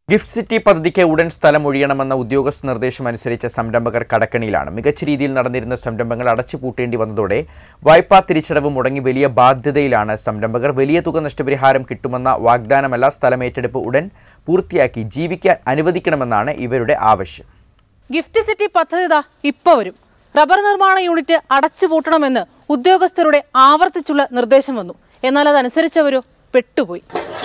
gift city പദ്ധതിക്ക് ഉടൻ സ്ഥലം ഒഴിയണമെന്ന ഉദ്യോഗസ്ഥ നിർദ്ദേശം അനുസരിച്ച് സംരംഭകർ കടക്കണിയിലാണ് മികച്ച രീതിയിൽ നടന്നിരുന്ന സംരംഭങ്ങൾ അടച്ചുപൂട്ടേണ്ടി വന്നതോടെ വായ്പാ തിരിച്ചടവ് മുടങ്ങി വലിയ ബാധ്യതയിലാണ് സംരംഭകർ വലിയ തുക നഷ്ടപരിഹാരം കിട്ടുമെന്ന വാഗ്ദാനമല്ല സ്ഥലം ഏറ്റെടുപ്പ് ഉടൻ പൂർത്തിയാക്കി ജീവിക്കാൻ അനുവദിക്കണമെന്നാണ് ഇവരുടെ ആവശ്യം ഗിഫ്റ്റ് സിറ്റി പദ്ധതി ഇതാ ഇപ്പൊ വരും റബ്ബർ നിർമ്മാണ യൂണിറ്റ് അടച്ചുപൂട്ടണമെന്ന് ഉദ്യോഗസ്ഥരുടെ ആവർത്തിച്ചുള്ള നിർദ്ദേശം വന്നു എന്നാൽ അതനുസരിച്ചവരോ പെട്ടുപോയി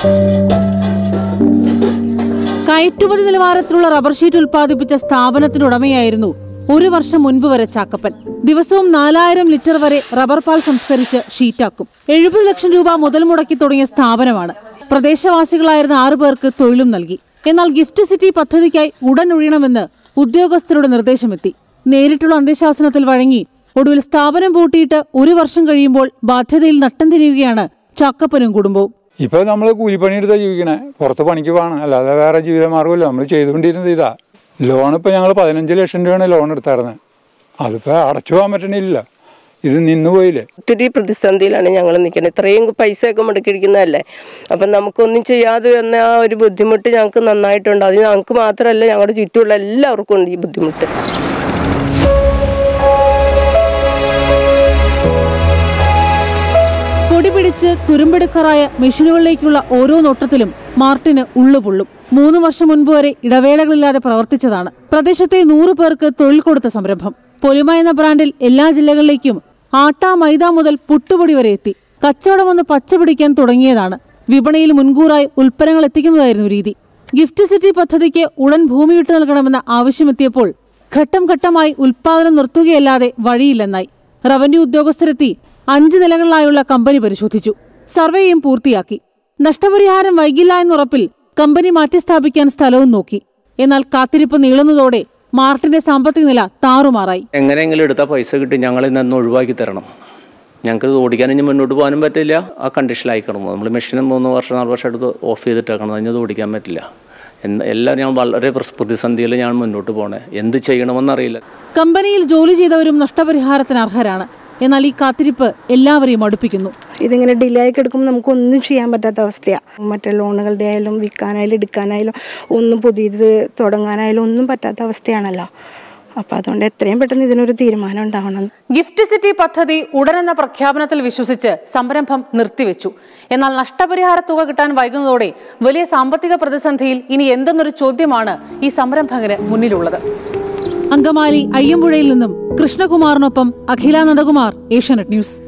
കയറ്റുമതി നിലവാരത്തിലുള്ള റബ്ബർ ഷീറ്റ് ഉൽപ്പാദിപ്പിച്ച സ്ഥാപനത്തിനുടമയായിരുന്നു ഒരു വർഷം മുൻപ് വരെ ചാക്കപ്പൻ ദിവസവും നാലായിരം ലിറ്റർ വരെ റബ്ബർ പാൽ സംസ്കരിച്ച് ഷീറ്റാക്കും എഴുപത് ലക്ഷം രൂപ മുതൽ മുടക്കി തുടങ്ങിയ സ്ഥാപനമാണ് പ്രദേശവാസികളായിരുന്ന ആറു പേർക്ക് തൊഴിലും നൽകി എന്നാൽ ഗിഫ്റ്റ് സിറ്റി പദ്ധതിക്കായി ഉടൻ ഒഴിയണമെന്ന് ഉദ്യോഗസ്ഥരുടെ നിർദ്ദേശമെത്തി നേരിട്ടുള്ള അന്ത്യശാസനത്തിൽ വഴങ്ങി ഒടുവിൽ സ്ഥാപനം പൂട്ടിയിട്ട് ഒരു വർഷം കഴിയുമ്പോൾ ബാധ്യതയിൽ നട്ടം തിരിയുകയാണ് ചാക്കപ്പനും കുടുംബവും ഇപ്പോൾ നമ്മൾ കൂലിപ്പണിയെടുത്താൽ ജീവിക്കണേ പുറത്ത് പണിക്ക് പോകണം അല്ലാതെ വേറെ ജീവിത മാർഗ്ഗമില്ല നമ്മൾ ചെയ്തുകൊണ്ടിരുന്നത് ഇതാ ലോൺ ഇപ്പോൾ ഞങ്ങൾ പതിനഞ്ച് ലക്ഷം രൂപയാണ് ലോൺ എടുത്തായിരുന്നത് അതിപ്പോൾ അടച്ചു പോകാൻ പറ്റണില്ല ഇത് നിന്ന് പോയില്ലേ ഒത്തിരി പ്രതിസന്ധിയിലാണ് ഞങ്ങൾ നിൽക്കുന്നത് ഇത്രയും പൈസയൊക്കെ മുടക്കിയിരിക്കുന്നതല്ലേ അപ്പം നമുക്കൊന്നും ചെയ്യാതെ വന്ന ആ ഒരു ബുദ്ധിമുട്ട് ഞങ്ങൾക്ക് നന്നായിട്ടുണ്ട് അത് ഞങ്ങൾക്ക് മാത്രമല്ല ഞങ്ങളുടെ ചുറ്റുമുള്ള എല്ലാവർക്കും ഉണ്ട് ഈ ബുദ്ധിമുട്ട് പൊടി പിടിച്ച് തുരുമ്പെടുക്കാറായ മെഷീനുകളിലേക്കുള്ള ഓരോ നോട്ടത്തിലും മാർട്ടിന് ഉള്ളുപൊള്ളും മൂന്ന് വർഷം മുൻപ് വരെ ഇടവേളകളില്ലാതെ പ്രവർത്തിച്ചതാണ് പ്രദേശത്തെ നൂറ് പേർക്ക് തൊഴിൽ കൊടുത്ത സംരംഭം പൊലിമ എന്ന ബ്രാൻഡിൽ എല്ലാ ജില്ലകളിലേക്കും ആട്ട മൈദ മുതൽ പുട്ടുപൊടി വരെ എത്തി കച്ചവടം ഒന്ന് പച്ചപിടിക്കാൻ തുടങ്ങിയതാണ് വിപണിയിൽ മുൻകൂറായി ഉൽപ്പന്നങ്ങൾ എത്തിക്കുന്നതായിരുന്നു രീതി ഗിഫ്റ്റ് സിറ്റി പദ്ധതിക്ക് ഉടൻ ഭൂമി വിട്ടു നൽകണമെന്ന ആവശ്യമെത്തിയപ്പോൾ ഘട്ടം ഘട്ടമായി ഉൽപാദനം നിർത്തുകയല്ലാതെ വഴിയില്ലെന്നായി റവന്യൂ ഉദ്യോഗസ്ഥരെത്തി അഞ്ച് നിലകളിലായുള്ള കമ്പനി പരിശോധിച്ചു സർവേയും പൂർത്തിയാക്കി നഷ്ടപരിഹാരം വൈകില്ല എന്നുറപ്പിൽ കമ്പനി മാറ്റിസ്ഥാപിക്കാൻ സ്ഥലവും നോക്കി എന്നാൽ കാത്തിരിപ്പ് നീളുന്നതോടെ മാർട്ടിന്റെ സാമ്പത്തിക നില താറുമാറായി എങ്ങനെയെങ്കിലും എടുത്ത പൈസ കിട്ടി ഞങ്ങളെ നിന്ന് ഒഴിവാക്കി തരണം ഞങ്ങൾക്ക് ഇത് ഓടിക്കാൻ ഇനി മുന്നോട്ട് പോകാനും പറ്റില്ല ആ കണ്ടീഷനിലായി കിടന്നു നമ്മൾ മെഷീൻ മൂന്ന് വർഷം നാല് വർഷം എടുത്ത് ഓഫ് ചെയ്തിട്ടേക്കണം അതിനത് ഓടിക്കാൻ പറ്റില്ല എന്ന് എല്ലാം ഞാൻ വളരെ പ്രസ്- പ്രതിസന്ധിയിൽ ഞാൻ മുന്നോട്ട് പോണേ എന്ത് ചെയ്യണമെന്നറിയില്ല കമ്പനിയിൽ ജോലി ചെയ്തവരും നഷ്ടപരിഹാരത്തിന് അർഹരാണ് എന്നാൽ ഈ കാത്തിരിപ്പ് എല്ലാവരെയും അടുപ്പിക്കുന്നു ഇതിങ്ങനെ ഡിലേ ആയി കിടക്കുമ്പോൾ നമുക്കൊന്നും ചെയ്യാൻ പറ്റാത്ത അവസ്ഥയാണ് മറ്റേ ലോണുകളുടെ ആയാലും വിൽക്കാനായാലും എടുക്കാനായാലും ഒന്നും പുതിയത് തുടങ്ങാനായാലും ഒന്നും പറ്റാത്ത അവസ്ഥയാണല്ലോ അപ്പോൾ അതുകൊണ്ട് എത്രയും പെട്ടെന്ന് ഇതിനൊരു തീരുമാനം ഉണ്ടാവണം ഗിഫ്റ്റ് സിറ്റി പദ്ധതി ഉടനെന്ന പ്രഖ്യാപനത്തിൽ വിശ്വസിച്ച് സംരംഭം നിർത്തിവെച്ചു എന്നാൽ നഷ്ടപരിഹാര തുക കിട്ടാൻ വൈകുന്നതോടെ വലിയ സാമ്പത്തിക പ്രതിസന്ധിയിൽ ഇനി എന്തെന്നൊരു ചോദ്യമാണ് ഈ സംരംഭകന് മുന്നിലുള്ളത് അങ്കമാലി അയ്യമ്പുഴയിൽ നിന്നും കൃഷ്ണകുമാറിനൊപ്പം അഖില നന്ദകുമാർ ഏഷ്യാനെറ്റ് ന്യൂസ്